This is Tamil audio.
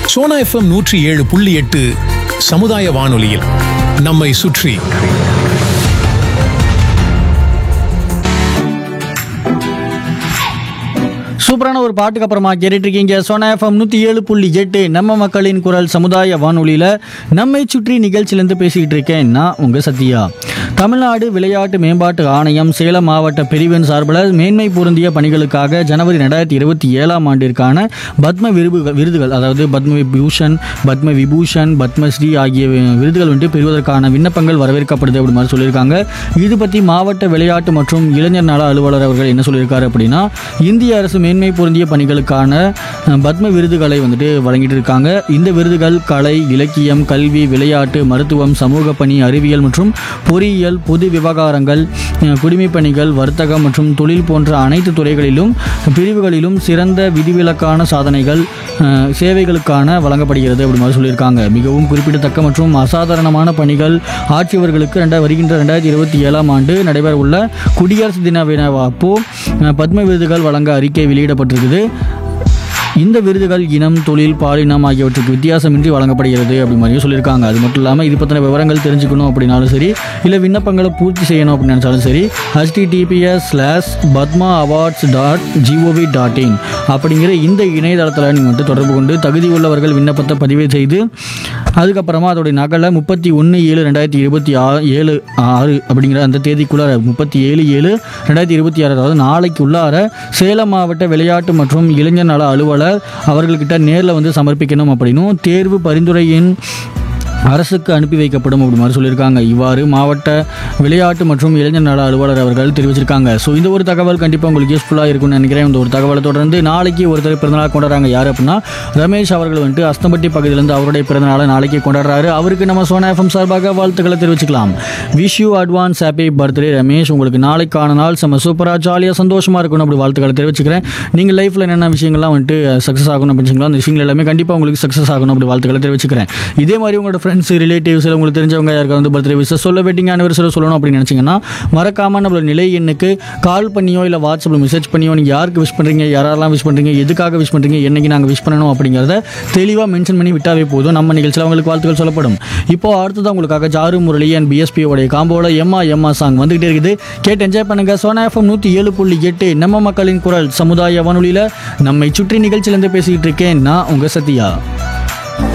சோனா எஃப்எம் நூற்றி ஏழு புள்ளி எட்டு சமுதாய வானொலியில் நம்மை சுற்றி சூப்பரான ஒரு பாட்டுக்கு அப்புறமா கேட்டுட்டு இருக்கீங்க சோனா எஃப்எம் நூற்றி ஏழு புள்ளி எட்டு நம்ம மக்களின் குரல் சமுதாய வானொலியில் நம்மை சுற்றி நிகழ்ச்சியிலேருந்து பேசிக்கிட்டு இருக்கேன் நான் உங்கள் சத்யா தமிழ்நாடு விளையாட்டு மேம்பாட்டு ஆணையம் சேலம் மாவட்ட பிரிவின் சார்பில் மேன்மை பொருந்திய பணிகளுக்காக ஜனவரி ரெண்டாயிரத்தி இருபத்தி ஏழாம் ஆண்டிற்கான பத்ம விருதுகள் விருதுகள் அதாவது பத்ம விபூஷன் பத்ம விபூஷன் பத்மஸ்ரீ ஆகிய விருதுகள் வந்துட்டு பெறுவதற்கான விண்ணப்பங்கள் வரவேற்கப்படுது அப்படி மாதிரி சொல்லியிருக்காங்க இது பற்றி மாவட்ட விளையாட்டு மற்றும் இளைஞர் நல அலுவலர் அவர்கள் என்ன சொல்லியிருக்காரு அப்படின்னா இந்திய அரசு மேன்மை பொருந்திய பணிகளுக்கான அஹ், பத்ம விருதுகளை வந்துட்டு வழங்கிட்டு இருக்காங்க இந்த விருதுகள் கலை இலக்கியம் கல்வி விளையாட்டு மருத்துவம் சமூக பணி அறிவியல் மற்றும் பொறியியல் பொது விவகாரங்கள் அஹ், குடிமைப் பணிகள் வர்த்தகம் மற்றும் தொழில் போன்ற அனைத்து துறைகளிலும் பிரிவுகளிலும் சிறந்த விதிவிலக்கான சாதனைகள் அஹ், சேவைகளுக்கான வழங்கப்படுகிறது அப்படி மாதிரி சொல்லியிருக்காங்க மிகவும் குறிப்பிடத்தக்க மற்றும் அசாதாரணமான பணிகள் ஆட்சியவர்களுக்கு ரெண்டா வருகின்ற ரெண்டாயிரத்தி இருபத்தி ஏழாம் ஆண்டு நடைபெற உள்ள குடியரசு தின விழா அப்போ அஹ், பத்ம விருதுகள் வழங்க அறிக்கை வெளியிடப்பட்டிருக்குது இந்த விருதுகள் இனம் தொழில் பாலினம் ஆகியவற்றுக்கு வித்தியாசமின்றி வழங்கப்படுகிறது அப்படி மாதிரியும் சொல்லியிருக்காங்க அது மட்டும் இல்லாமல் இது பற்றின விவரங்கள் தெரிஞ்சுக்கணும் அப்படின்னாலும் சரி இல்லை விண்ணப்பங்களை பூர்த்தி செய்யணும் அப்படின்னு நினச்சாலும் சரி HTTPS slash Padma awards dot GOV dot in அப்படிங்கிற இந்த இணையதளத்தில் நீங்கள் வந்துட்டு தொடர்பு கொண்டு தகுதி உள்ளவர்கள் விண்ணப்பத்தை பதிவு செய்து அதுக்கப்புறமா அதோடைய நகலை முப்பத்தி ஒன்று ஏழு ரெண்டாயிரத்தி இருபத்தி ஆறு ஏழு ஆறு அப்படிங்கிற அந்த தேதிக்குள்ளார முப்பத்தி ஏழு ஏழு ரெண்டாயிரத்தி இருபத்தி ஆறு அதாவது நாளைக்கு உள்ளார சேலம் மாவட்ட விளையாட்டு மற்றும் இளைஞர் நல அலுவலர் அவர்கள்கிட்ட நேரில் வந்து சமர்ப்பிக்கணும் அப்படின்னும் தேர்வு பரிந்துரையின் அரசுக்கு அனுப்பி வைக்கப்படும் அப்படி மாதிரி சொல்லியிருக்காங்க இவ்வாறு மாவட்ட விளையாட்டு மற்றும் இளைஞர் நல அலுவலர் அவர்கள் தெரிவிச்சிருக்காங்க ஸோ இந்த ஒரு தகவல் கண்டிப்பாக உங்களுக்கு யூஸ்ஃபுல்லாக இருக்கும்னு நினைக்கிறேன் இந்த ஒரு தகவலை தொடர்ந்து நாளைக்கு ஒருத்தர் பிறந்தநாள் கொண்டாடுறாங்க யார் அப்படின்னா ரமேஷ் அவர்கள் வந்துட்டு அஸ்தம்பட்டி பகுதியிலேருந்து அவருடைய பிறந்தநாளை நாளைக்கு கொண்டாடுறாரு அவருக்கு நம்ம சோனா எஃப்எம் சார்பாக வாழ்த்துக்களை தெரிவிச்சுக்கலாம் wish you advance happy birthday Ramesh உங்களுக்கு நாளைக்கான நாள் செம்ம சூப்பராக ஜாலியாக சந்தோஷமாக இருக்கணும் அப்படி வாழ்த்துக்களை தெரிவிச்சுக்கிறேன் நீங்கள் லைஃப்பில் என்னென்ன விஷயங்கள்லாம் வந்துட்டு சக்ஸஸ் ஆகணும் அப்படின்னு சொல்லுங்களோ அந்த விஷயங்கள் எல்லாமே கண்டிப்பாக உங்களுக்கு சக்ஸஸ் ஆகணும் அப்படி வாழ்த்துக்களை தெரிவிச்சுக்கிறேன் இதே மாதிரி உங்களோட ஃப்ரெண்ட்ஸ் ரிலேட்டிவ்ஸ் உங்களுக்கு தெரிஞ்சவங்க யாருக்காவது வந்து பர்த்டே விஷயம் சொல்ல வெட்டிங் ஆனிவர்சரி சொல்லணும் அப்படின்னு நினச்சிங்கன்னா மறக்காமல் நம்மளோட நிலை எண்ணுக்கு கால் பண்ணியோ இல்லை வாட்ஸ்அப்பில் மெசேஜ் பண்ணியோ நீங்கள் யாருக்கு விஷ் பண்ணுறீங்க யாரெல்லாம் விஷ் பண்ணுறீங்க எதுக்காக விஷ் பண்ணுறீங்க என்னைக்கு நாங்கள் விஷ் பண்ணணும் அப்படிங்கிறத தெளிவாக மென்ஷன் பண்ணி விட்டாவே போதும் நம்ம நிகழ்ச்சியில் உங்களுக்கு வாழ்த்துக்கள் சொல்லப்படும் இப்போ அடுத்ததான் உங்களுக்காக ஜாரு முரளி அண்ட் பிஎஸ்பி உடைய காம்போல எம்மா எம்மா சாங் வந்துகிட்டே இருக்குது கேட்டு என்ஜாய் பண்ணுங்க சோனா எஃப்எம் நூற்றி ஏழு புள்ளி எட்டு நம்ம மக்களின் குரல் சமுதாய வானொலியில் நம்மை சுற்றி நிகழ்ச்சியிலேருந்து பேசிக்கிட்டு இருக்கேன் நான் உங்கள் சத்யா